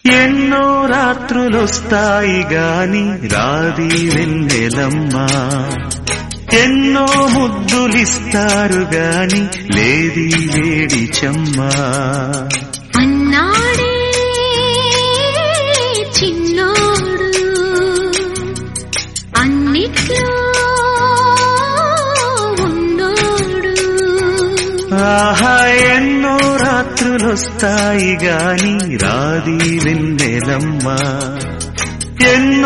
ఎన్నో రాత్రులొస్తాయి గాని రాది వెన్నెలమ్మా ఎన్నో ముద్దులిస్తారు గాని లేది వేడి చెమ్మా అన్నాడే చిన్నోడు అన్నిట్లో ఉన్నోడు ఆహా ఎన్నో రాత్రులొస్తాయి గాని రాది వెన్నెలమ్మా ఎన్నో